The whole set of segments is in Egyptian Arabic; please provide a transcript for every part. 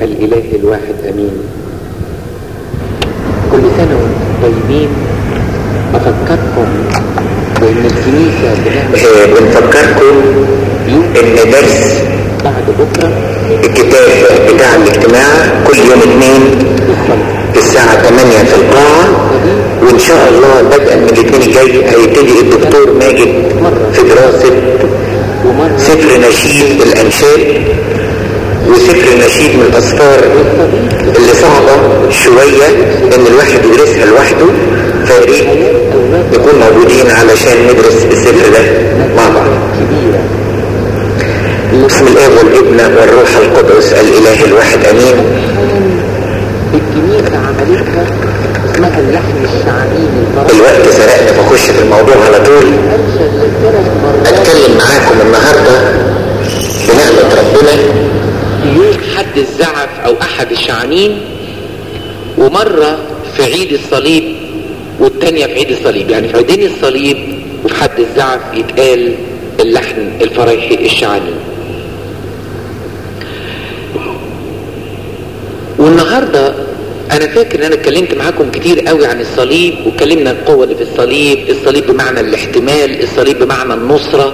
الإله الواحد أمين كل سنة وانتم طيبين أفكركم بأن الكنيسة بنعمل آه، بنفكركم يوم ان درس بعد بكرة الكتاب بتاع الاجتماع كل يوم اثنين الصلاة الساعة 8 في القاعة وان شاء الله بدءا من الاثنين الجاي هيبتدي الدكتور ماجد في دراسة ومرة سفر نشيد الانشاد وسفر نشيد من الاسفار اللي صعبة شوية ان الواحد يدرسها لوحده فريق نكون موجودين علشان ندرس السفر ده مع بعض كبيرة بسم الاب والابن والروح القدس الاله الواحد امين الكنيسة عملتها اسمها اللحن الشعبي للفرح الوقت سرقني فاخش في الموضوع على طول أرسل ثلاث مرات اتكلم معاكم النهارده بنعمة ربنا في يوم حد الزعف او احد الشعانين ومرة في عيد الصليب والتانية في عيد الصليب يعني في عيدين الصليب وفي حد الزعف يتقال اللحن الفريحي الشعانين والنهاردة انا فاكر ان انا اتكلمت معاكم كتير قوي عن الصليب واتكلمنا القوة اللي في الصليب الصليب بمعنى الاحتمال الصليب بمعنى النصرة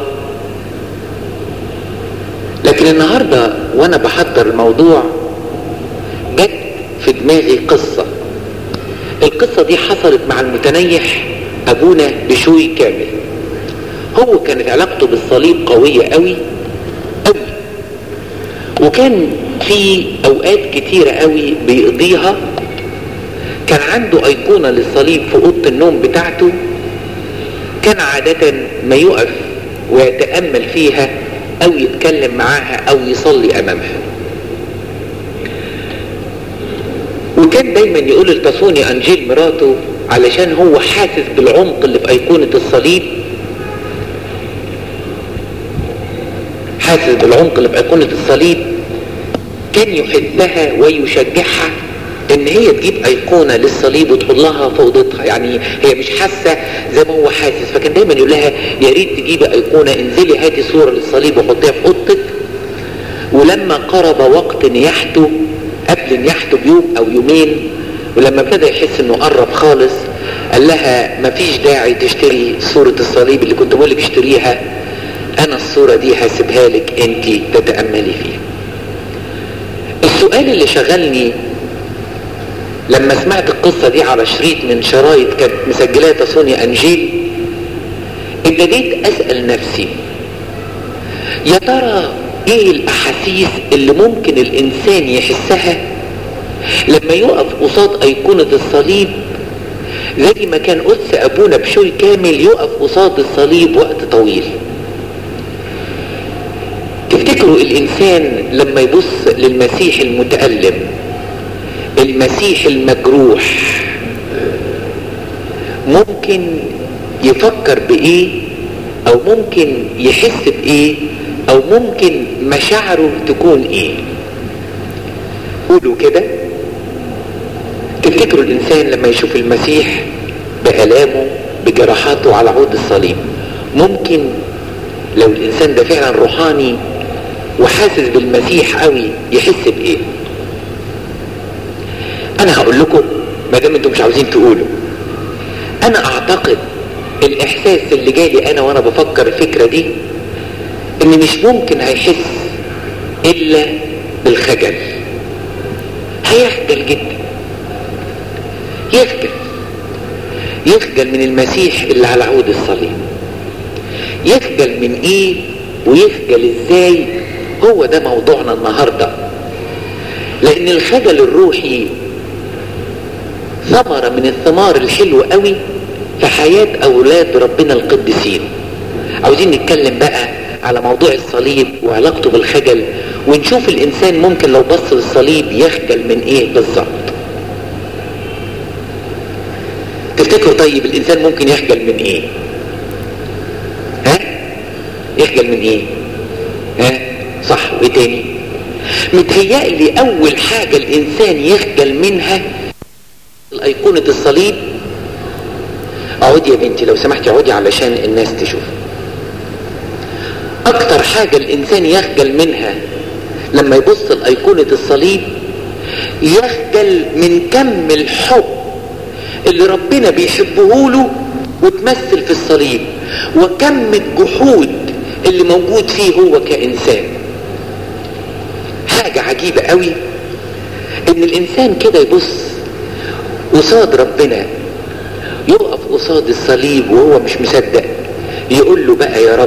لكن النهاردة وانا بحضر الموضوع جت في دماغي قصة القصة دي حصلت مع المتنيح ابونا بشوي كامل هو كانت علاقته بالصليب قوية قوي قوي وكان في اوقات كتيرة قوي بيقضيها كان عنده ايقونة للصليب في اوضة النوم بتاعته كان عادة ما يقف ويتأمل فيها او يتكلم معاها او يصلي امامها وكان دايما يقول لتصوني انجيل مراته علشان هو حاسس بالعمق اللي في ايقونة الصليب حاسس بالعمق اللي في ايقونة الصليب كان يحثها ويشجعها ان هي تجيب ايقونة للصليب وتحطها في اوضتها يعني هي مش حاسة زي ما هو حاسس فكان دايما يقول لها يا ريت تجيبي ايقونة انزلي هاتي صورة للصليب وحطيها في اوضتك ولما قرب وقت نياحته قبل نياحته بيوم او يومين ولما ابتدى يحس انه قرب خالص قال لها مفيش داعي تشتري صورة الصليب اللي كنت بقولك اشتريها انا الصورة دي هسيبها لك انت تتأملي فيها السؤال اللي شغلني لما سمعت القصة دي على شريط من شرايط كانت مسجلها تصوني انجيل ابتديت اسأل نفسي يا ترى ايه الاحاسيس اللي ممكن الانسان يحسها لما يقف قصاد ايقونة الصليب زي ما كان قدس ابونا بشوي كامل يقف قصاد الصليب وقت طويل تفتكروا الانسان لما يبص للمسيح المتألم المسيح المجروح ممكن يفكر بايه او ممكن يحس بايه او ممكن مشاعره تكون ايه قولوا كده تفتكروا الانسان لما يشوف المسيح بآلامه بجراحاته على عود الصليب ممكن لو الانسان ده فعلا روحاني وحاسس بالمسيح قوي يحس بايه انا هقول لكم ما دام انتم مش عاوزين تقولوا انا اعتقد الاحساس اللي جالي انا وانا بفكر الفكره دي ان مش ممكن هيحس الا بالخجل هيخجل جدا يخجل يخجل من المسيح اللي على عود الصليب يخجل من ايه ويخجل ازاي هو ده موضوعنا النهارده لان الخجل الروحي ثمرة من الثمار الحلوة قوي في حياة اولاد ربنا القديسين عاوزين نتكلم بقى على موضوع الصليب وعلاقته بالخجل ونشوف الانسان ممكن لو بص للصليب يخجل من ايه بالظبط تفتكروا طيب الانسان ممكن يخجل من ايه ها يخجل من ايه ها صح وايه تاني متهيألي اول حاجة الانسان يخجل منها ايقونة الصليب اقعدي يا بنتي لو سمحتي اقعدي علشان الناس تشوف اكتر حاجة الانسان يخجل منها لما يبص لايقونة الصليب يخجل من كم الحب اللي ربنا بيحبه له وتمثل في الصليب وكم الجحود اللي موجود فيه هو كإنسان حاجة عجيبة قوي ان الانسان كده يبص قصاد ربنا يقف قصاد الصليب وهو مش مصدق يقول له بقى يا رب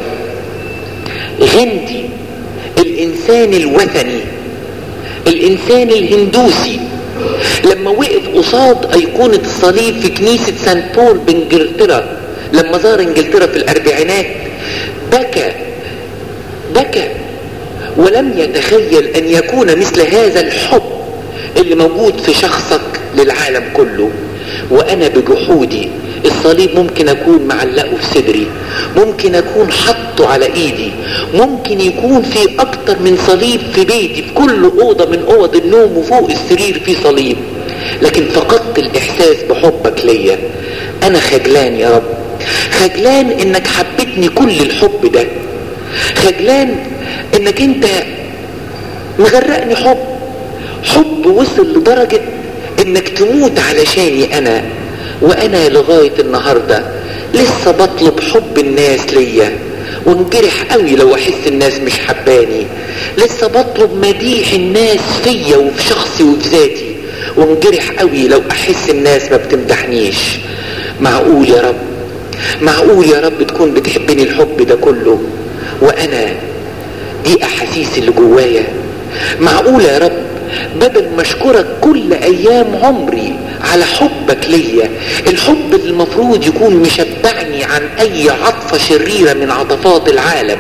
غندي الانسان الوثني الانسان الهندوسي لما وقف قصاد ايقونة الصليب في كنيسة سان بول بانجلترا لما زار انجلترا في الاربعينات بكى بكى ولم يتخيل ان يكون مثل هذا الحب اللي موجود في شخصك للعالم كله وانا بجحودي الصليب ممكن اكون معلقه في صدري ممكن اكون حطه على ايدي ممكن يكون في اكتر من صليب في بيتي في كل اوضة من اوض النوم وفوق السرير في صليب لكن فقدت الاحساس بحبك ليا انا خجلان يا رب خجلان انك حبيتني كل الحب ده خجلان انك انت مغرقني حب حب وصل لدرجة انك تموت علشاني انا وانا لغاية النهاردة لسه بطلب حب الناس ليا وانجرح قوي لو احس الناس مش حباني لسه بطلب مديح الناس فيا وفي شخصي وفي ذاتي وانجرح قوي لو احس الناس ما بتمدحنيش معقول يا رب معقول يا رب تكون بتحبني الحب ده كله وانا دي احاسيس اللي جوايا معقول يا رب بدل ما اشكرك كل ايام عمري على حبك ليا الحب اللي المفروض يكون مشبعني عن اي عطفة شريرة من عطفات العالم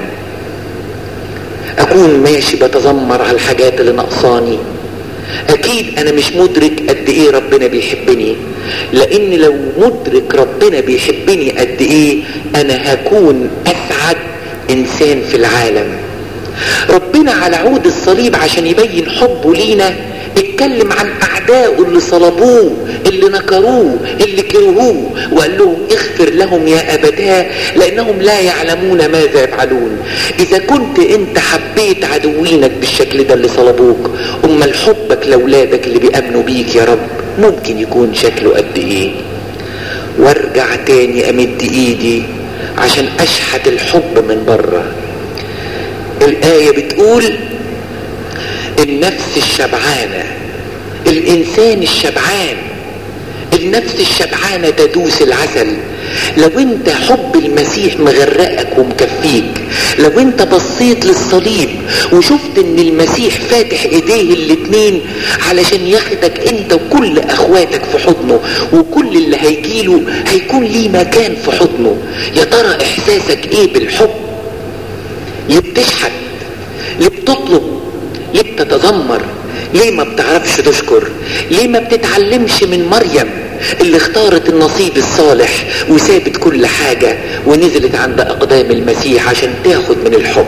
اكون ماشي بتذمر على الحاجات اللي نقصاني اكيد انا مش مدرك قد ايه ربنا بيحبني لان لو مدرك ربنا بيحبني قد ايه انا هكون اسعد انسان في العالم ربنا على عود الصليب عشان يبين حبه لينا اتكلم عن اعدائه اللي صلبوه اللي نكروه اللي كرهوه وقال لهم اغفر لهم يا ابتاه لانهم لا يعلمون ماذا يفعلون اذا كنت انت حبيت عدوينك بالشكل ده اللي صلبوك امال حبك لاولادك اللي بيامنوا بيك يا رب ممكن يكون شكله قد ايه وارجع تاني امد ايدي عشان اشحت الحب من بره الآية بتقول النفس الشبعانة الإنسان الشبعان النفس الشبعانة تدوس العسل لو انت حب المسيح مغرقك ومكفيك لو انت بصيت للصليب وشفت ان المسيح فاتح ايديه الاتنين علشان ياخدك انت وكل اخواتك في حضنه وكل اللي هيجيله هيكون ليه مكان في حضنه يا ترى احساسك ايه بالحب ليه بتشحت ليه بتطلب ليه بتتذمر ليه ما بتعرفش تشكر ليه ما بتتعلمش من مريم اللي اختارت النصيب الصالح وسابت كل حاجة ونزلت عند أقدام المسيح عشان تاخد من الحب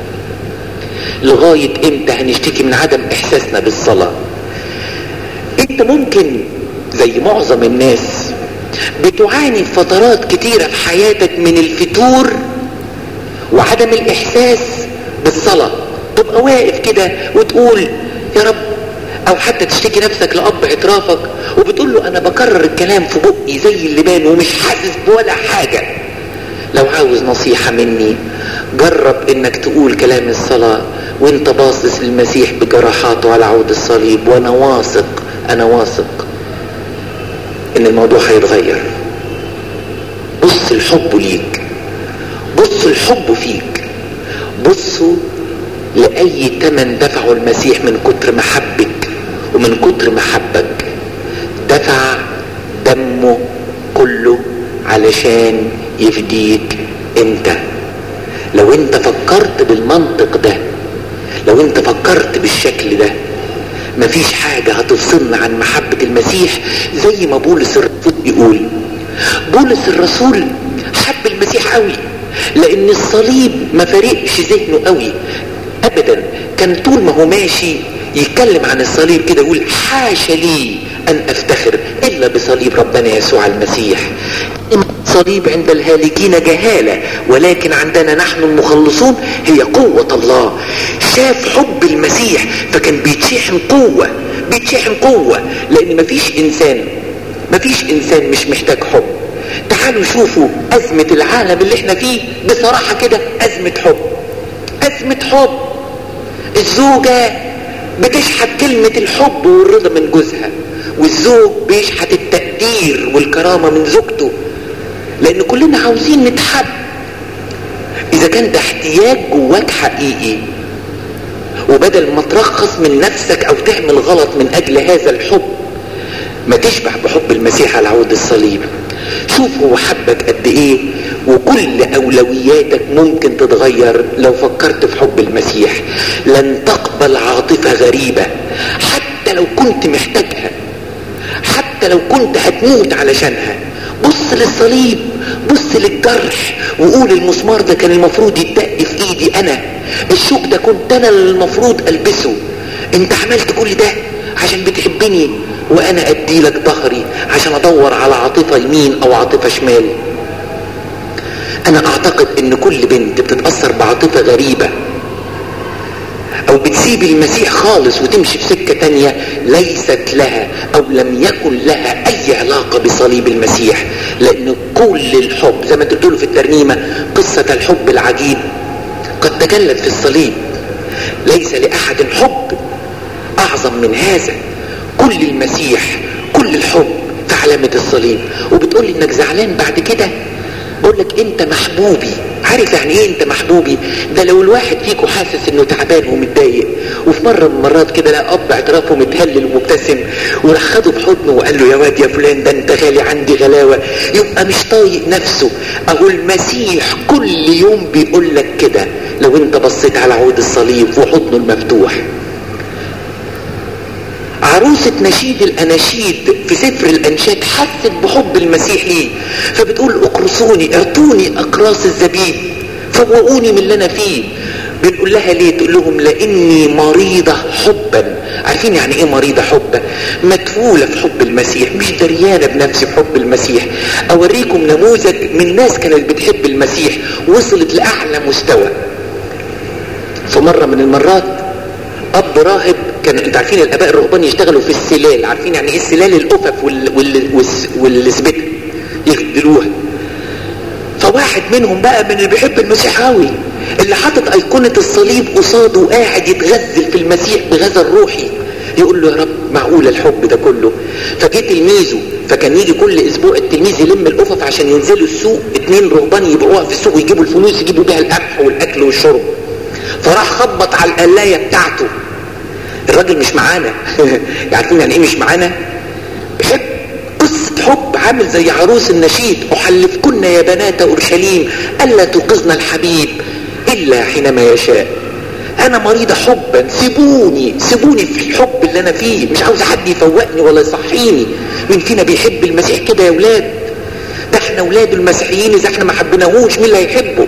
لغاية امتى هنشتكي من عدم احساسنا بالصلاة انت ممكن زي معظم الناس بتعاني في فترات كتيرة في حياتك من الفتور وعدم الاحساس بالصلاة تبقى واقف كده وتقول يا رب او حتى تشتكي نفسك لاب اعترافك وبتقول له انا بكرر الكلام في بقي زي اللبان ومش حاسس بولا حاجة لو عاوز نصيحة مني جرب انك تقول كلام الصلاة وانت باصص للمسيح بجراحاته على عود الصليب وانا واثق انا واثق ان الموضوع هيتغير بص الحب ليك بص الحب فيك بصوا لأي تمن دفعه المسيح من كتر محبك ومن كتر محبك دفع دمه كله علشان يفديك انت لو انت فكرت بالمنطق ده لو انت فكرت بالشكل ده مفيش حاجة هتفصلنا عن محبة المسيح زي ما بولس الرسول بيقول بولس الرسول حب المسيح قوي لان الصليب ما فارقش ذهنه قوي ابدا كان طول ما هو ماشي يتكلم عن الصليب كده يقول حاشا لي ان افتخر الا بصليب ربنا يسوع المسيح صليب عند الهالكين جهالة ولكن عندنا نحن المخلصون هي قوة الله شاف حب المسيح فكان بيتشحن قوة بيتشحن قوة لان مفيش انسان مفيش انسان مش محتاج حب تعالوا شوفوا ازمة العالم اللي احنا فيه بصراحة كده ازمة حب ازمة حب الزوجة بتشحت كلمة الحب والرضا من جوزها والزوج بيشحت التقدير والكرامة من زوجته لان كلنا عاوزين نتحب اذا كان ده احتياج جواك حقيقي وبدل ما ترخص من نفسك او تعمل غلط من اجل هذا الحب ما تشبع بحب المسيح على عود الصليب شوف هو حبك قد ايه وكل اولوياتك ممكن تتغير لو فكرت في حب المسيح لن تقبل عاطفة غريبة حتى لو كنت محتاجها حتى لو كنت هتموت علشانها بص للصليب بص للجرح وقول المسمار ده كان المفروض يتدق في ايدي انا الشوك ده كنت انا اللي المفروض البسه انت عملت كل ده عشان بتحبني وانا ادي لك ظهري عشان ادور على عاطفة يمين او عاطفة شمال انا اعتقد ان كل بنت بتتأثر بعاطفة غريبة او بتسيب المسيح خالص وتمشي في سكة تانية ليست لها او لم يكن لها اي علاقة بصليب المسيح لان كل الحب زي ما انت بتقولوا في الترنيمة قصة الحب العجيب قد تجلت في الصليب ليس لاحد حب اعظم من هذا كل المسيح كل الحب في علامة الصليب وبتقول انك زعلان بعد كده بقول لك انت محبوبي عارف يعني ايه انت محبوبي ده لو الواحد فيكم حاسس انه تعبان ومتضايق وفي مرة من المرات كده لقى اب اعترافه متهلل ومبتسم وراح خده في حضنه وقال له يا واد يا فلان ده انت غالي عندي غلاوة يبقى مش طايق نفسه اهو المسيح كل يوم بيقول لك كده لو انت بصيت على عود الصليب وحضنه المفتوح عروسة نشيد الأناشيد في سفر الأنشاد حست بحب المسيح ليه فبتقول اقرصوني اعطوني أقراص الزبيب فوقوني من اللي أنا فيه بنقول لها ليه تقول لهم لاني مريضة حبا عارفين يعني ايه مريضة حبا مدفولة في حب المسيح مش دريانة بنفسي بحب المسيح اوريكم نموذج من ناس كانت بتحب المسيح وصلت لاعلى مستوى في مرة من المرات اب راهب كان انتوا عارفين الاباء الرهبان يشتغلوا في السلال عارفين يعني ايه السلال الافف وال... وال... والسبت يغدلوها فواحد منهم بقى من اللي بيحب المسيح قوي اللي حاطط ايقونة الصليب قصاده وقاعد يتغزل في المسيح بغزل روحي يقول له يا رب معقول الحب ده كله فجه تلميذه فكان يجي كل اسبوع التلميذ يلم الافف عشان ينزلوا السوق اتنين رهبان يبيعوها في السوق ويجيبوا الفلوس يجيبوا بيها القمح والاكل والشرب فراح خبط على القلايه بتاعته الراجل مش معانا عارفين يعني ايه مش معانا بحب قصة حب عامل زي عروس النشيد أحلفكن يا بنات أورشليم ألا توقظن الحبيب إلا حينما يشاء أنا مريضة حبا سيبوني سيبوني في الحب اللي أنا فيه مش عاوز حد يفوقني ولا يصحيني مين فينا بيحب المسيح كده يا ولاد ده احنا ولاد المسيحيين إذا احنا ما حبيناهوش مين اللي هيحبه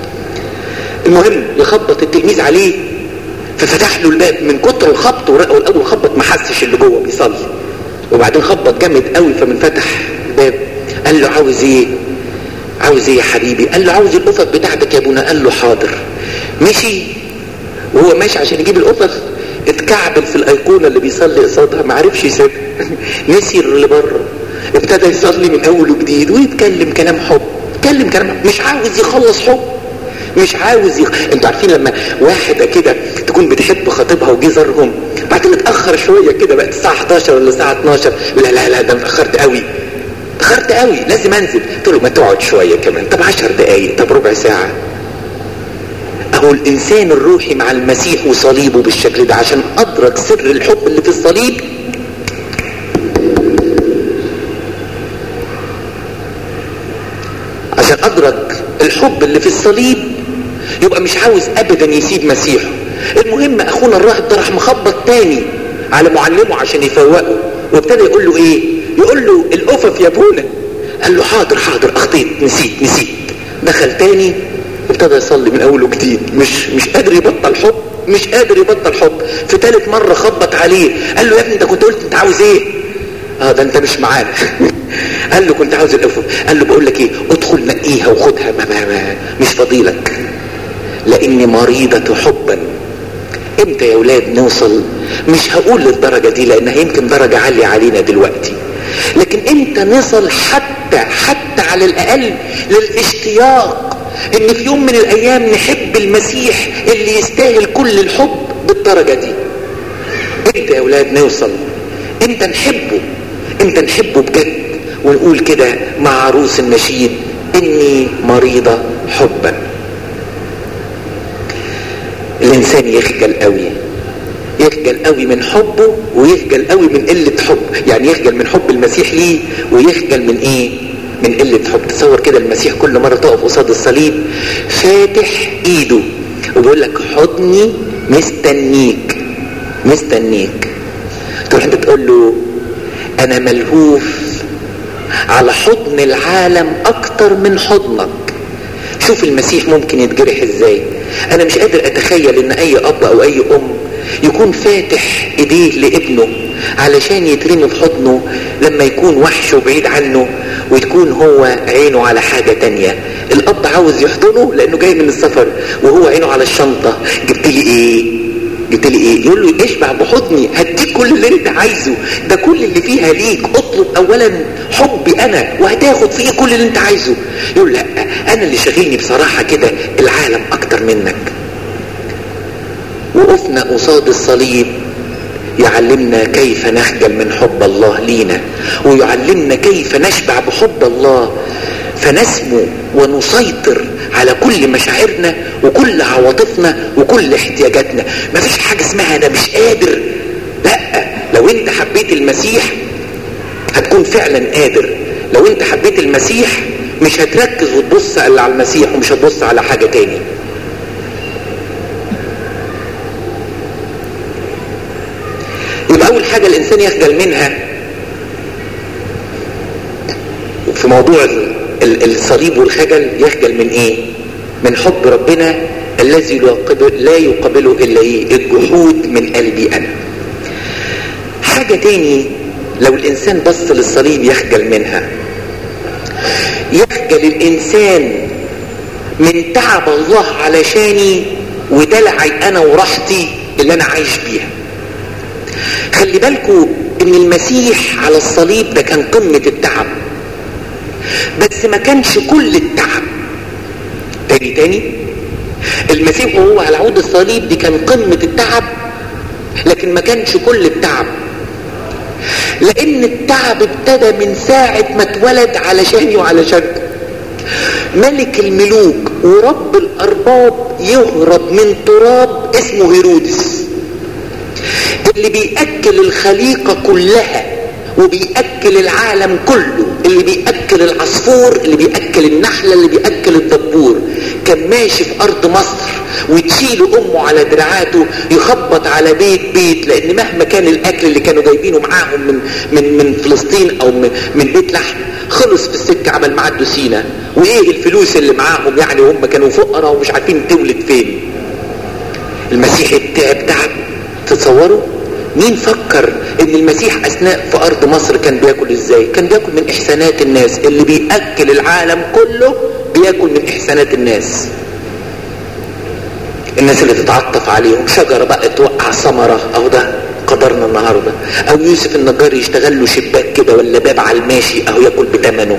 المهم يخبط التلميذ عليه ففتح له الباب من كتر الخبط ورقه الاول خبط ما حسش اللي جوه بيصلي وبعدين خبط جامد قوي فمن فتح الباب قال له عاوز ايه عاوز ايه يا حبيبي قال له عاوز القفف بتاعتك يا ابونا قال له حاضر مشي وهو ماشي عشان يجيب القفف اتكعبل في الايقونه اللي بيصلي قصادها ما عرفش يسيبها نسي اللي بره ابتدى يصلي من اول وجديد ويتكلم كلام حب يتكلم كلام حب. مش عاوز يخلص حب مش عاوز يخ... انتوا عارفين لما واحدة كده تكون بتحب خطيبها وجي زارهم بعدين اتأخر شوية كده بقت الساعة 11 ولا الساعة 12 لا لا لا ده اتأخرت قوي اتأخرت قوي لازم انزل قلت له ما تقعد شوية كمان طب 10 دقايق طب ربع ساعة اهو الانسان الروحي مع المسيح وصليبه بالشكل ده عشان ادرك سر الحب اللي في الصليب عشان ادرك الحب اللي في الصليب يبقى مش عاوز ابدا يسيب مسيحه المهم اخونا الراهب ده راح مخبط تاني على معلمه عشان يفوقه وابتدى يقول له ايه يقول له الافف يا ابونا قال له حاضر حاضر اخطيت نسيت نسيت دخل تاني وابتدى يصلي من اول وجديد مش مش قادر يبطل حب مش قادر يبطل حب في ثالث مرة خبط عليه قال له يا ابني انت كنت قلت انت عاوز ايه اه ده انت مش معانا قال له كنت عاوز الافف قال له بقول لك ايه ادخل نقيها وخدها ما ما ما مش فضيلك لاني مريضة حبا امتى يا ولاد نوصل مش هقول للدرجة دي لانها يمكن درجة عالية علينا دلوقتي لكن انت نصل حتى حتى على الاقل للاشتياق ان في يوم من الايام نحب المسيح اللي يستاهل كل الحب بالدرجة دي انت يا اولاد نوصل انت نحبه انت نحبه بجد ونقول كده مع عروس النشيد اني مريضة حبا الانسان يخجل قوي يخجل قوي من حبه ويخجل قوي من قلة حب يعني يخجل من حب المسيح ليه ويخجل من ايه من قلة حب تصور كده المسيح كل مرة تقف قصاد الصليب فاتح ايده وبيقول لك حضني مستنيك مستنيك تروح انت تقول له انا ملهوف على حضن العالم اكتر من حضنك شوف المسيح ممكن يتجرح ازاي انا مش قادر اتخيل ان اي اب او اي ام يكون فاتح ايديه لابنه علشان يترمي في حضنه لما يكون وحش وبعيد عنه وتكون هو عينه على حاجة تانية الاب عاوز يحضنه لانه جاي من السفر وهو عينه على الشنطة جبت لي ايه جبت لي ايه يقول له اشبع بحضني هديك كل اللي انت عايزه ده كل اللي فيها ليك اطلب اولا حبي انا وهتاخد فيه كل اللي انت عايزه يقول لا انا اللي شاغلني بصراحة كده العالم اكتر منك وقفنا قصاد الصليب يعلمنا كيف نخجل من حب الله لينا ويعلمنا كيف نشبع بحب الله فنسمو ونسيطر على كل مشاعرنا وكل عواطفنا وكل احتياجاتنا مفيش حاجة اسمها انا مش قادر لا لو انت حبيت المسيح هتكون فعلا قادر لو انت حبيت المسيح مش هتركز وتبص على المسيح ومش هتبص على حاجة تاني يبقى اول حاجة الانسان يخجل منها في موضوع الصليب والخجل يخجل من ايه من حب ربنا الذي لا يقبله الا ايه الجحود من قلبي انا حاجة تاني لو الانسان بص للصليب يخجل منها يخجل الانسان من تعب الله علشاني ودلعي انا وراحتي اللي انا عايش بيها خلي بالكوا ان المسيح على الصليب ده كان قمة التعب بس ما كانش كل التعب تاني تاني المسيح وهو على عود الصليب دي كان قمة التعب لكن ما كانش كل التعب لان التعب ابتدى من ساعة ما اتولد علشاني وعلشانك ملك الملوك ورب الارباب يهرب من تراب اسمه هيرودس اللي بيأكل الخليقة كلها وبيأكل العالم كله اللي بيأكل العصفور اللي بيأكل النحلة اللي بيأكل الدبور كان ماشي في أرض مصر وتشيل أمه على دراعاته يخبط على بيت بيت لأن مهما كان الأكل اللي كانوا جايبينه معاهم من من من فلسطين أو من, من بيت لحم خلص في السكة عمل معاه سينا وإيه الفلوس اللي معاهم يعني هم كانوا فقراء ومش عارفين تولد فين المسيح تعب تعب تتصوروا مين فكر ان المسيح اثناء في ارض مصر كان بياكل ازاي كان بياكل من احسانات الناس اللي بياكل العالم كله بياكل من احسانات الناس الناس اللي تتعطف عليهم شجرة بقى توقع ثمرة او ده قدرنا النهاردة او يوسف النجار يشتغل له شباك كده ولا باب على الماشي او ياكل بثمنه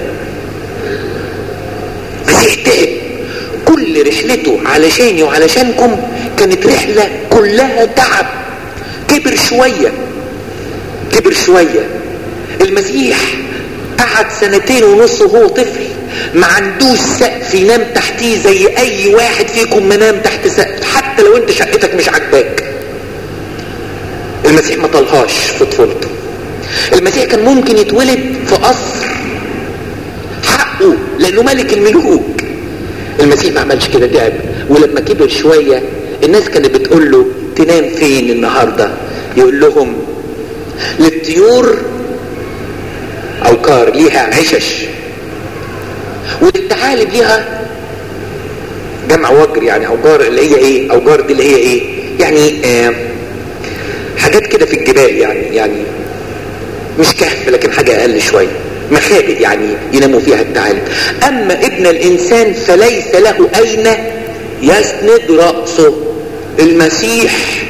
مسيح تعب كل رحلته علشاني وعلشانكم كانت رحلة كلها تعب كبر شوية كبر شوية المسيح قعد سنتين ونص وهو طفل ما عندوش سقف ينام تحتيه زي اي واحد فيكم منام تحت سقف حتى لو انت شقتك مش عاجباك المسيح ما طلهاش في طفولته المسيح كان ممكن يتولد في قصر حقه لانه ملك الملوك المسيح ما عملش كده تعب ولما كبر شوية الناس كانت بتقول له تنام فين النهاردة يقول لهم للطيور اوكار ليها عشش وللثعالب ليها جمع وجر يعني اوجار اللي هي ايه اوجار دي اللي هي ايه يعني آه حاجات كده في الجبال يعني يعني مش كهف لكن حاجة اقل شوية مخابئ يعني يناموا فيها الثعالب اما ابن الانسان فليس له اين يسند رأسه المسيح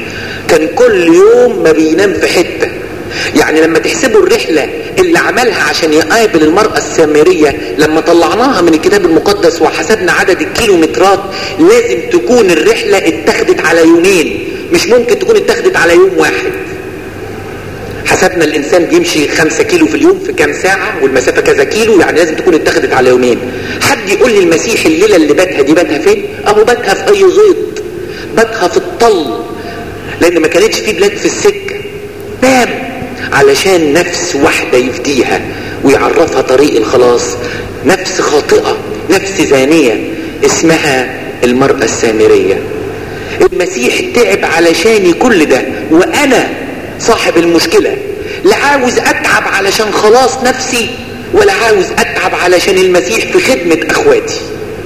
كان كل يوم ما بينام في حتة يعني لما تحسبوا الرحلة اللي عملها عشان يقابل المرأة السامرية لما طلعناها من الكتاب المقدس وحسبنا عدد الكيلومترات لازم تكون الرحلة اتخذت على يومين مش ممكن تكون اتخذت على يوم واحد حسبنا الانسان بيمشي خمسة كيلو في اليوم في كام ساعة والمسافة كذا كيلو يعني لازم تكون اتخذت على يومين حد يقول لي المسيح الليلة اللي باتها دي باتها فين اهو باتها في اي زيط باتها في الطل لان ما كانتش في بلاد في السكة نام علشان نفس واحدة يفديها ويعرفها طريق الخلاص نفس خاطئة نفس زانية اسمها المرأة السامرية المسيح تعب علشاني كل ده وانا صاحب المشكلة لا عاوز اتعب علشان خلاص نفسي ولا عاوز اتعب علشان المسيح في خدمة اخواتي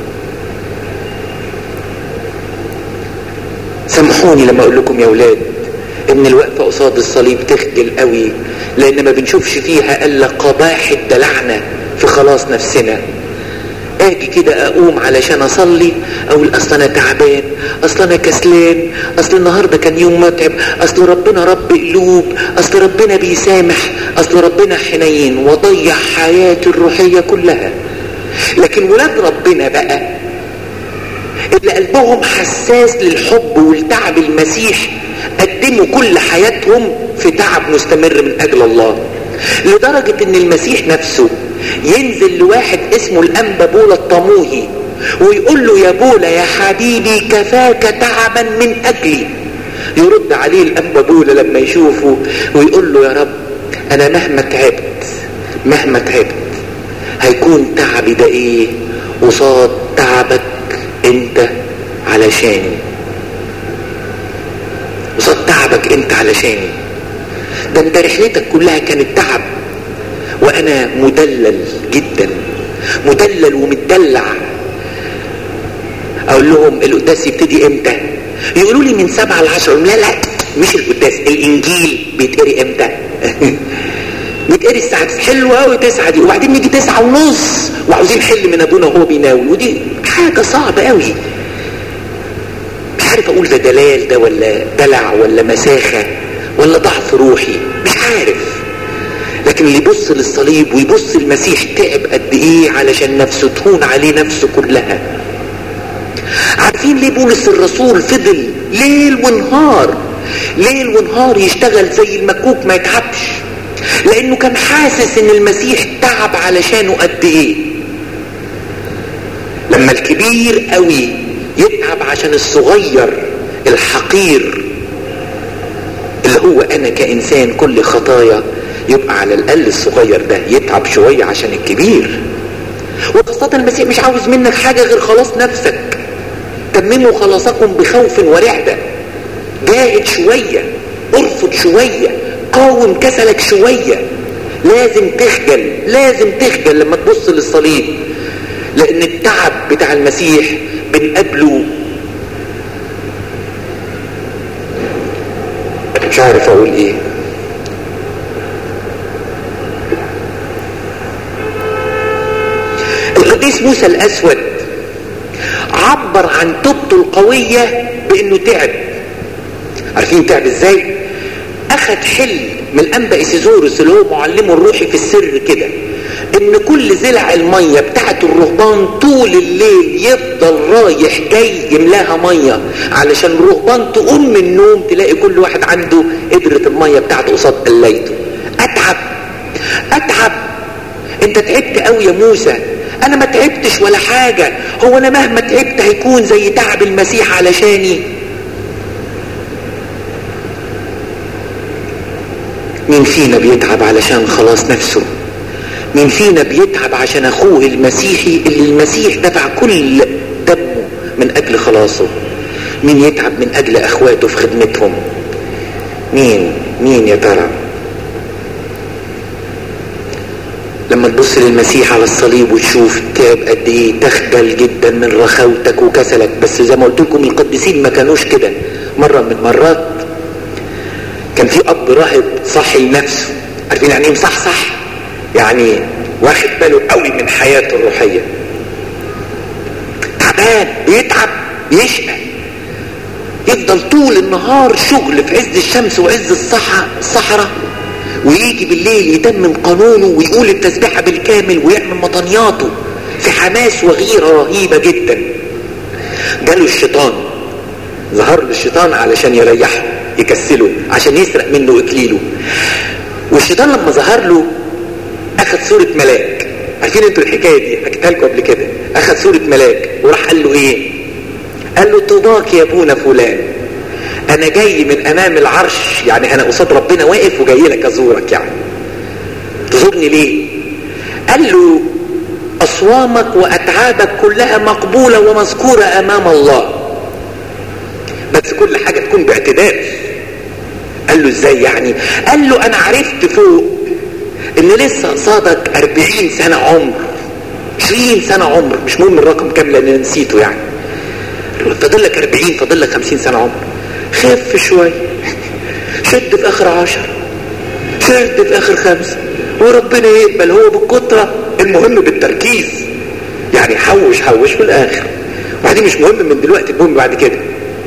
سامحوني لما اقول لكم يا اولاد ان الوقفة قصاد الصليب تخجل قوي لان ما بنشوفش فيها الا قباحة دلعنا في خلاص نفسنا اجي كده اقوم علشان اصلي اقول اصل انا تعبان اصل انا كسلان اصل النهارده كان يوم متعب اصل ربنا رب قلوب اصل ربنا بيسامح اصل ربنا حنين وضيع حياتي الروحيه كلها لكن ولاد ربنا بقى اللي قلبهم حساس للحب والتعب المسيح قدموا كل حياتهم في تعب مستمر من اجل الله لدرجة ان المسيح نفسه ينزل لواحد اسمه الانبا بولا الطموهي ويقول له يا بولا يا حبيبي كفاك تعبا من اجلي يرد عليه الانبا بولا لما يشوفه ويقول له يا رب انا مهما تعبت مهما تعبت هيكون تعبي ده ايه قصاد تعبك انت علشاني قصاد تعبك انت علشاني ده انت رحلتك كلها كانت تعب وانا مدلل جدا مدلل ومتدلع اقول لهم القداس يبتدي امتى يقولوا لي من سبعة لعشرة لا لا مش القداس الانجيل بيتقري امتى بيتقري الساعة حلوة قوي تسعة دي وبعدين نيجي تسعة ونص وعاوزين حل من ابونا وهو بيناول ودي حاجة صعبة قوي مش عارف اقول ده دلال ده ولا دلع ولا مساخة ولا ضعف روحي مش عارف لكن اللي يبص للصليب ويبص المسيح تعب قد ايه علشان نفسه تهون عليه نفسه كلها عارفين ليه بولس الرسول فضل ليل ونهار ليل ونهار يشتغل زي المكوك ما يتعبش لانه كان حاسس ان المسيح تعب علشانه قد ايه لما الكبير قوي يتعب عشان الصغير الحقير اللي هو انا كانسان كل خطايا يبقى على الاقل الصغير ده يتعب شوية عشان الكبير وخاصة المسيح مش عاوز منك حاجة غير خلاص نفسك تمموا خلاصكم بخوف ورعدة جاهد شوية ارفض شوية قاوم كسلك شوية لازم تخجل لازم تخجل لما تبص للصليب لان التعب بتاع المسيح بنقابله مش عارف اقول ايه القديس موسى الاسود عبر عن توبته القوية بانه تعب عارفين تعب ازاي اخد حل من الانبا اسيزوروس اللي هو معلمه الروحي في السر كده ان كل زلع المية بتاعت الرهبان طول الليل يفضل رايح جاي يملاها مية علشان الرهبان تقوم من النوم تلاقي كل واحد عنده قدرة المية بتاعته قصاد قلايته اتعب اتعب انت تعبت قوي يا موسى انا ما تعبتش ولا حاجة هو انا مهما تعبت هيكون زي تعب المسيح علشاني مين فينا بيتعب علشان خلاص نفسه مين فينا بيتعب عشان اخوه المسيحي اللي المسيح دفع كل دمه من اجل خلاصه مين يتعب من اجل اخواته في خدمتهم مين مين يا ترى لما تبص للمسيح على الصليب وتشوف تعب قد ايه تخجل جدا من رخاوتك وكسلك بس زي ما قلت لكم القديسين ما كانوش كده مرة من المرات كان في اب راهب صحي لنفسه عارفين يعني ايه مصحصح يعني واخد باله قوي من حياته الروحية تعبان بيتعب بيشقى يفضل طول النهار شغل في عز الشمس وعز الصحراء الصحراء ويجي بالليل يتمم قانونه ويقول التسبيحة بالكامل ويعمل مطنياته في حماس وغيرة رهيبة جدا جاله الشيطان ظهر له الشيطان علشان يريحه يكسله عشان يسرق منه اكليله والشيطان لما ظهر له اخذ صورة ملاك عارفين انتوا الحكاية دي حكيتها لكم قبل كده اخذ صورة ملاك وراح قال له ايه قال له طوباك يا ابونا فلان انا جاي من امام العرش يعني انا قصاد ربنا واقف وجاي لك ازورك يعني تزورني ليه قال له اصوامك واتعابك كلها مقبولة ومذكورة امام الله بس كل حاجة تكون باعتدال قال له ازاي يعني قال له انا عرفت فوق ان لسه قصادك اربعين سنة عمر عشرين سنة عمر مش مهم الرقم كام لان نسيته يعني فاضل لك 40 فاضل لك 50 سنة عمر خف شوية شد في اخر عشر شد في اخر خمسة وربنا يقبل هو بالكترة المهم بالتركيز يعني حوش حوش في الاخر وبعدين مش مهم من دلوقتي المهم بعد كده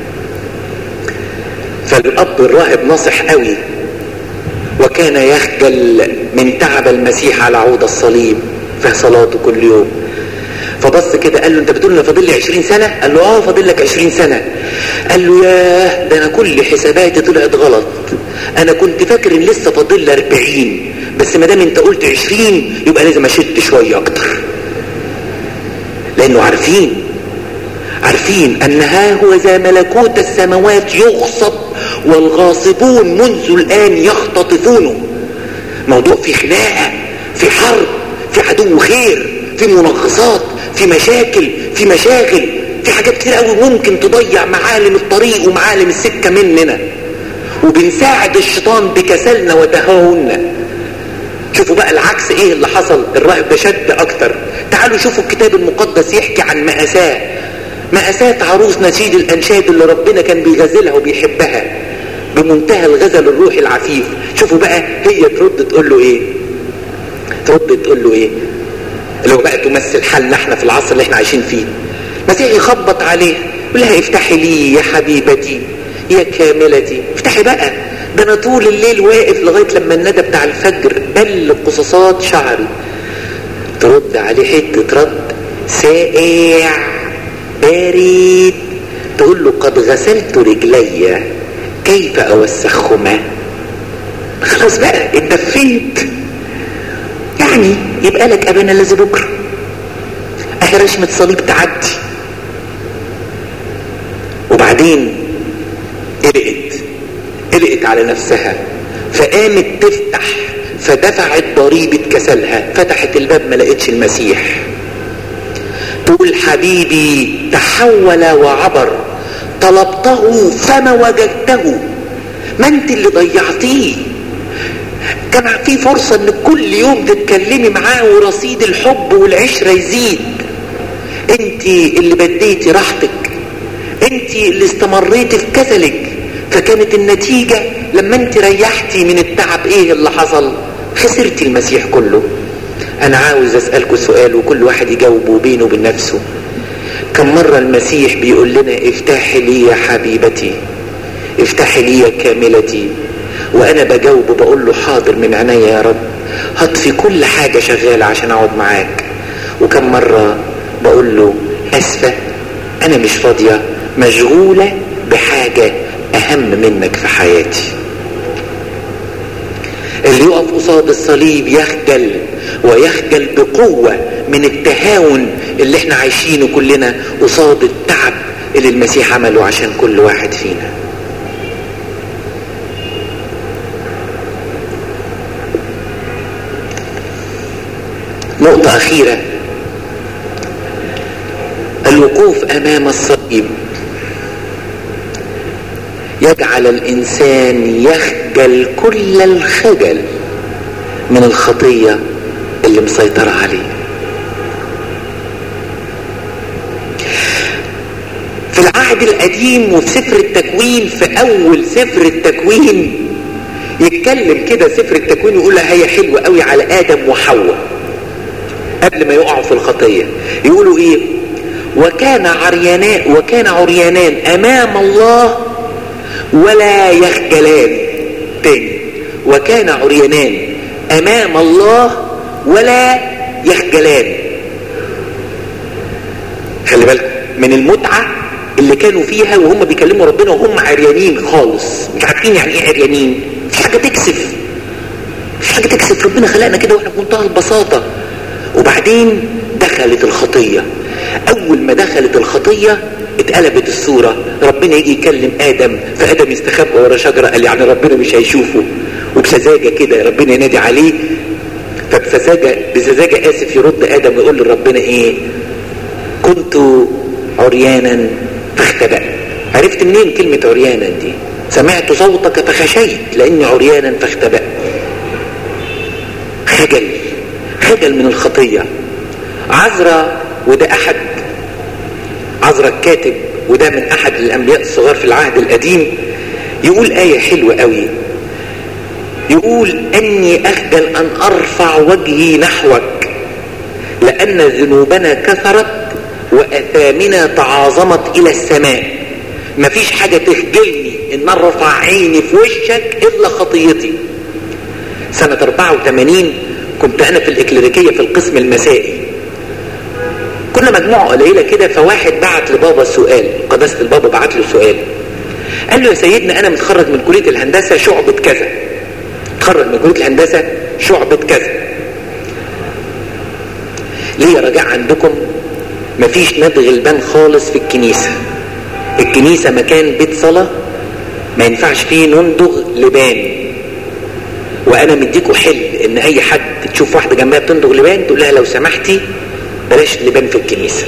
فالاب الراهب ناصح قوي وكان يخجل من تعب المسيح على عود الصليب في صلاته كل يوم فبص كده قال له انت بتقول لي فاضل لي 20 سنه قال له اه فاضل لك 20 سنه قال له ياه ده انا كل حساباتي طلعت غلط انا كنت فاكر ان لسه فاضل لي 40 بس ما دام انت قلت 20 يبقى لازم اشد شويه اكتر لانه عارفين عارفين ان ها هو ذا ملكوت السماوات يغصب والغاصبون منذ الان يختطفونه موضوع في خناقه في حرب في عدو خير في منغصات في مشاكل في مشاغل في حاجات كتير قوي ممكن تضيع معالم الطريق ومعالم السكه مننا وبنساعد الشيطان بكسلنا وتهاوننا شوفوا بقى العكس ايه اللي حصل الراهب ده شد اكتر تعالوا شوفوا الكتاب المقدس يحكي عن مأساة مأساة عروس نشيد الانشاد اللي ربنا كان بيغزلها وبيحبها بمنتهى الغزل الروحي العفيف شوفوا بقى هي ترد تقول له ايه ترد تقول له ايه اللي هو بقى تمثل حالنا احنا في العصر اللي احنا عايشين فيه مسيح يخبط عليه يقول لها افتحي لي يا حبيبتي يا كاملتي افتحي بقى ده انا طول الليل واقف لغايه لما الندى بتاع الفجر بل قصصات شعري ترد عليه حته رد سائع بارد تقول له قد غسلت رجلي كيف اوسخهما خلاص بقى اتدفيت يعني يبقى لك ابانا الذي بكره اهي رشمة صليب تعدي وبعدين قلقت قلقت على نفسها فقامت تفتح فدفعت ضريبة كسلها فتحت الباب ما لقيتش المسيح تقول حبيبي تحول وعبر طلبته فما وجدته ما انت اللي ضيعتيه كان في فرصة ان كل يوم تتكلمي معاه ورصيد الحب والعشرة يزيد انت اللي بديتي راحتك انت اللي استمريتي في كسلك فكانت النتيجة لما انت ريحتي من التعب ايه اللي حصل خسرتي المسيح كله انا عاوز اسألكوا سؤال وكل واحد يجاوبه بينه وبين نفسه كم مرة المسيح بيقول لنا افتحي لي يا حبيبتي افتحي لي يا كاملتي وانا بجاوب بقول له حاضر من عينيا يا رب هطفي كل حاجة شغالة عشان اقعد معاك وكم مرة بقول له اسفة انا مش فاضية مشغولة بحاجة اهم منك في حياتي اللي يقف قصاد الصليب يخجل ويخجل بقوة من التهاون اللي احنا عايشينه كلنا قصاد التعب اللي المسيح عمله عشان كل واحد فينا نقطة أخيرة الوقوف أمام الصليب يجعل الإنسان يخجل كل الخجل من الخطية اللي مسيطرة عليه في العهد القديم وفي سفر التكوين في أول سفر التكوين يتكلم كده سفر التكوين يقول هي حلوة قوي على آدم وحواء قبل ما يقعوا في الخطية يقولوا ايه وكان عريانان وكان عريانان امام الله ولا يخجلان تاني وكان عريانان امام الله ولا يخجلان خلي بالك من المتعة اللي كانوا فيها وهم بيكلموا ربنا وهم عريانين خالص مش عارفين يعني ايه عريانين مش حاجة تكسف مش حاجة تكسف ربنا خلقنا كده واحنا بمنتهى البساطة وبعدين دخلت الخطية اول ما دخلت الخطية اتقلبت الصورة ربنا يجي يكلم ادم فادم يستخبى ورا شجرة قال يعني ربنا مش هيشوفه وبسذاجة كده ربنا ينادي عليه فبسذاجة بسذاجة اسف يرد ادم ويقول لربنا ايه كنت عريانا فاختبأت عرفت منين كلمة عريانا دي سمعت صوتك فخشيت لاني عريانا فاختبأت خجل خجل من الخطية عذرا وده احد عذرا الكاتب وده من احد الانبياء الصغار في العهد القديم يقول آية حلوة قوي يقول اني اخجل ان ارفع وجهي نحوك لان ذنوبنا كثرت واثامنا تعاظمت الى السماء مفيش حاجة تخجلني ان ارفع عيني في وشك الا خطيتي سنة 84 كنت انا في الاكليريكية في القسم المسائي كنا مجموعة قليلة كده فواحد بعت لبابا سؤال قداسة البابا بعت له سؤال قال له يا سيدنا انا متخرج من كلية الهندسة شعبة كذا متخرج من كلية الهندسة شعبة كذا ليه رجاء عندكم مفيش ندغ البان خالص في الكنيسة الكنيسة مكان بيت صلاة ما ينفعش فيه نندغ لبان وانا مديكوا حل ان اي حد تشوف واحدة جنبها بتندغ لبان تقول لها لو سمحتي بلاش لبان في الكنيسة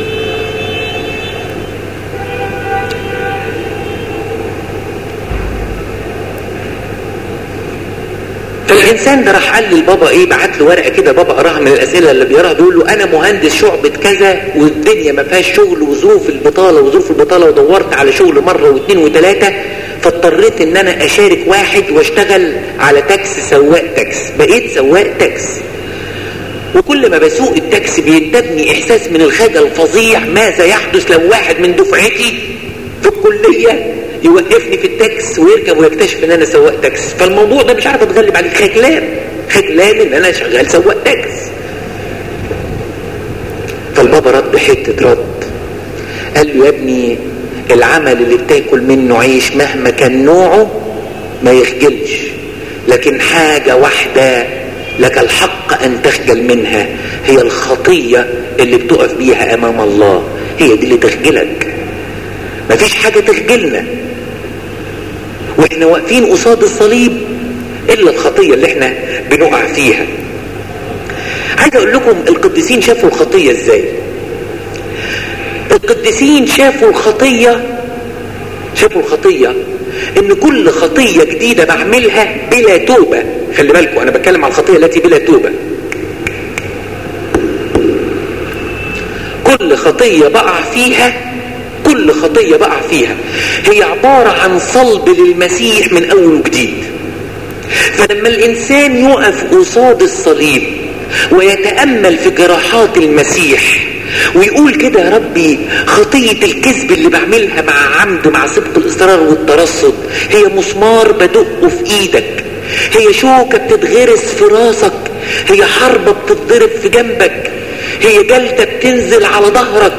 فالانسان ده راح قال للبابا ايه بعت له ورقه كده بابا قراها من الاسئله اللي بيقراها بيقول له انا مهندس شعبه كذا والدنيا ما فيهاش شغل وظروف البطاله وظروف البطاله ودورت على شغل مره واثنين وثلاثه فاضطريت ان انا اشارك واحد واشتغل على تاكس سواق تاكس بقيت سواق تاكس وكل ما بسوق التاكسي بينتابني احساس من الخجل فظيع ماذا يحدث لو واحد من دفعتي في الكليه يوقفني في التاكس ويركب ويكتشف ان انا سواق تاكس فالموضوع ده مش عارف اتغلب عليه خجلان خجلان ان انا شغال سواق تاكس فالبابا رد حته رد قال له يا ابني العمل اللي بتاكل منه عيش مهما كان نوعه ما يخجلش لكن حاجة واحدة لك الحق ان تخجل منها هي الخطية اللي بتقف بيها امام الله هي دي اللي تخجلك مفيش حاجة تخجلنا واحنا واقفين قصاد الصليب الا الخطية اللي احنا بنقع فيها عايز اقول لكم القديسين شافوا الخطية ازاي القديسين شافوا الخطية شافوا الخطية ان كل خطية جديدة بعملها بلا توبة خلي بالكم انا بتكلم عن الخطية التي بلا توبة كل خطية بقع فيها كل خطية بقع فيها هي عبارة عن صلب للمسيح من اول وجديد فلما الانسان يقف قصاد الصليب ويتأمل في جراحات المسيح ويقول كده يا ربي خطية الكذب اللي بعملها مع عمد مع سبق الإصرار والترصد هي مسمار بدقه في إيدك هي شوكة بتتغرس في راسك هي حربة بتتضرب في جنبك هي جلدة بتنزل على ظهرك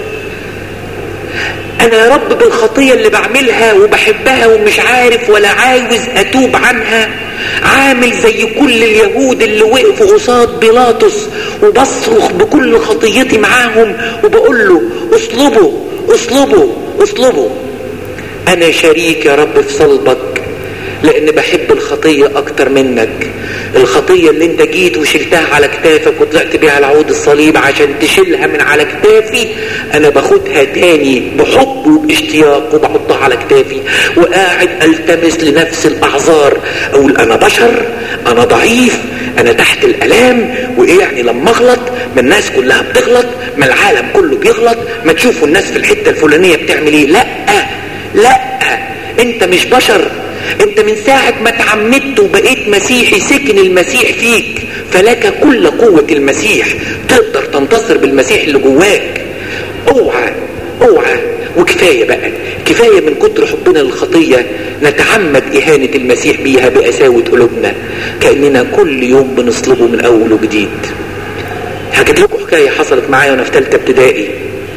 انا يا رب بالخطية اللي بعملها وبحبها ومش عارف ولا عاوز اتوب عنها عامل زي كل اليهود اللي وقفوا قصاد بيلاطس وبصرخ بكل خطيتي معاهم وبقول له اصلبوا اصلبوا اصلبوا انا شريك يا رب في صلبك لان بحب الخطية اكتر منك الخطية اللي انت جيت وشلتها على كتافك وطلعت بيها على عود الصليب عشان تشيلها من على كتافي انا باخدها تاني بحب وباشتياق وبحطها على كتافي وقاعد التمس لنفس الاعذار اقول انا بشر انا ضعيف انا تحت الالام وايه يعني لما اغلط ما الناس كلها بتغلط ما العالم كله بيغلط ما تشوفوا الناس في الحتة الفلانية بتعمل ايه لا لا انت مش بشر انت من ساعة ما اتعمدت وبقيت مسيحي سكن المسيح فيك فلك كل قوة المسيح تقدر تنتصر بالمسيح اللي جواك اوعى اوعى وكفاية بقى كفاية من كتر حبنا للخطية نتعمد إهانة المسيح بيها بقساوة قلوبنا كأننا كل يوم بنصلبه من أول وجديد حكيت لكم حكاية حصلت معايا وأنا في ثالثة ابتدائي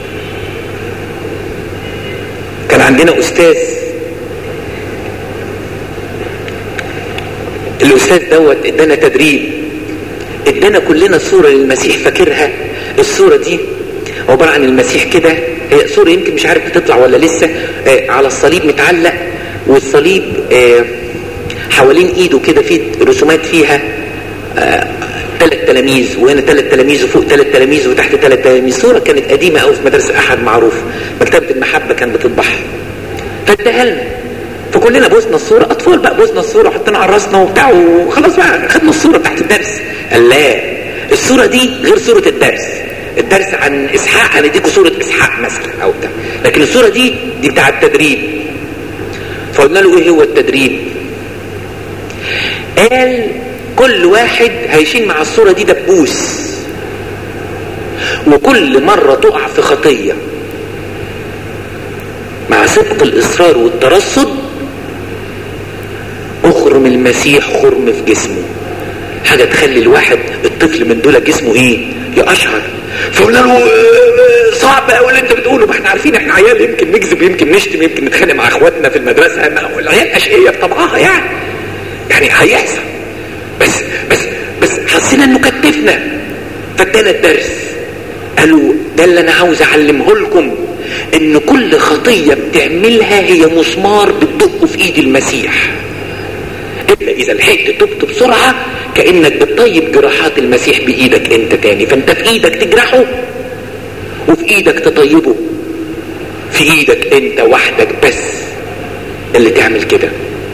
كان عندنا أستاذ الأستاذ دوت ادانا تدريب ادانا كلنا صورة للمسيح فاكرها الصورة دي عبارة عن المسيح كده هي صورة يمكن مش عارف بتطلع ولا لسه آه على الصليب متعلق والصليب آه حوالين ايده كده في رسومات فيها ثلاث آه تلاميذ وهنا ثلاث تلاميذ وفوق ثلاث تلاميذ وتحت ثلاث تلاميذ صورة كانت قديمة قوي في مدرسة أحد معروف مكتبة المحبة كان بتطبعها فاداها لنا فكلنا بوسنا الصورة أطفال بقى بوسنا الصورة وحطينا على راسنا وبتاع وخلاص بقى خدنا الصورة بتاعت الدرس قال لا الصورة دي غير صورة الدرس الدرس عن اسحاق هنديكوا صورة اسحاق مثلا او بتاع لكن الصورة دي دي بتاع التدريب فقلنا له ايه هو التدريب قال كل واحد هيشيل مع الصورة دي دبوس وكل مرة تقع في خطية مع صدق الإصرار والترصد أخرم المسيح خرم في جسمه حاجة تخلي الواحد الطفل من دول جسمه ايه يقشعر فقلنا له صعب قوي اللي انت بتقوله ما احنا عارفين احنا عيال يمكن نكذب يمكن نشتم يمكن نتخانق مع اخواتنا في المدرسه ما العيال اشقيه بطبعها يعني يعني هيحصل بس بس بس حسينا انه كتفنا فادانا الدرس قالوا ده اللي انا عاوز اعلمه لكم ان كل خطيه بتعملها هي مسمار بتدقه في ايد المسيح الا اذا لحقت تبت بسرعه كانك بتطيب جراحات المسيح بايدك انت تاني فانت في ايدك تجرحه وفي ايدك تطيبه في ايدك انت وحدك بس اللي تعمل كده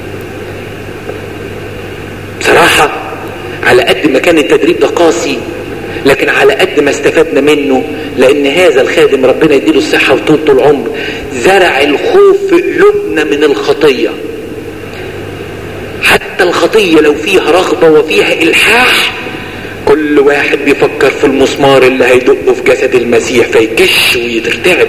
بصراحة على قد ما كان التدريب ده قاسي لكن على قد ما استفدنا منه لان هذا الخادم ربنا يديله الصحة وطول العمر زرع الخوف في قلوبنا من الخطية حتى الخطية لو فيها رغبة وفيها إلحاح كل واحد بيفكر في المسمار اللي هيدقه في جسد المسيح فيكش ويترتعب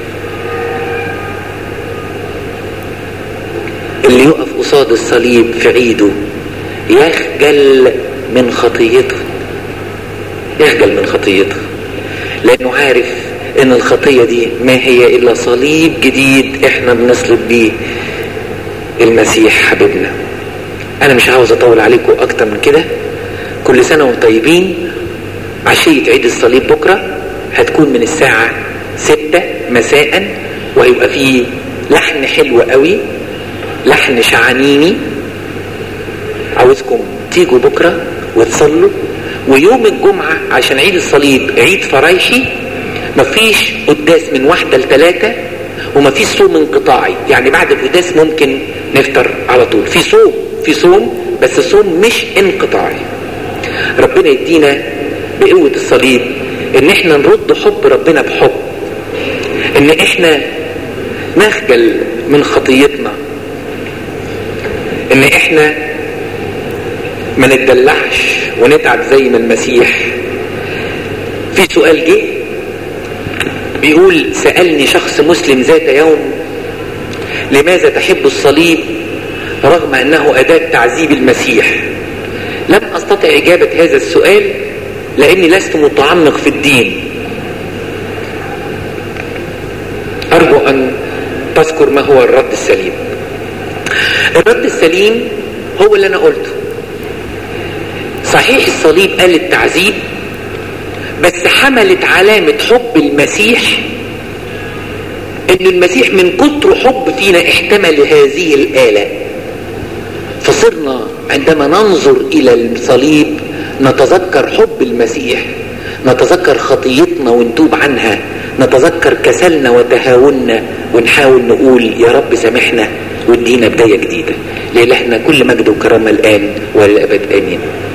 اللي يقف قصاد الصليب في عيده يخجل من خطيته يخجل من خطيته لانه عارف ان الخطية دي ما هي الا صليب جديد احنا بنصلب بيه المسيح حبيبنا انا مش عاوز اطول عليكم اكتر من كده كل سنة وانتم طيبين عشية عيد الصليب بكرة هتكون من الساعة ستة مساء وهيبقى فيه لحن حلو قوي لحن شعانيني عاوزكم تيجوا بكرة وتصلوا ويوم الجمعة عشان عيد الصليب عيد فرايشي مفيش قداس من واحدة لثلاثة ومفيش صوم انقطاعي يعني بعد القداس ممكن نفطر على طول في صوم في صوم بس الصوم مش انقطاعي ربنا يدينا بقوة الصليب ان احنا نرد حب ربنا بحب ان احنا نخجل من خطيتنا ان احنا ما نتدلعش ونتعب زي ما المسيح في سؤال جه بيقول سألني شخص مسلم ذات يوم لماذا تحب الصليب رغم انه اداة تعذيب المسيح لم استطع اجابة هذا السؤال لاني لست متعمق في الدين ارجو ان تذكر ما هو الرد السليم الرد السليم هو اللي انا قلته صحيح الصليب قال التعذيب بس حملت علامة حب المسيح ان المسيح من كتر حب فينا احتمل هذه الآلة فصرنا عندما ننظر الى الصليب نتذكر حب المسيح نتذكر خطيتنا ونتوب عنها نتذكر كسلنا وتهاوننا ونحاول نقول يا رب سامحنا وادينا بداية جديدة لإلهنا كل مجد وكرامة الآن وللأبد آمين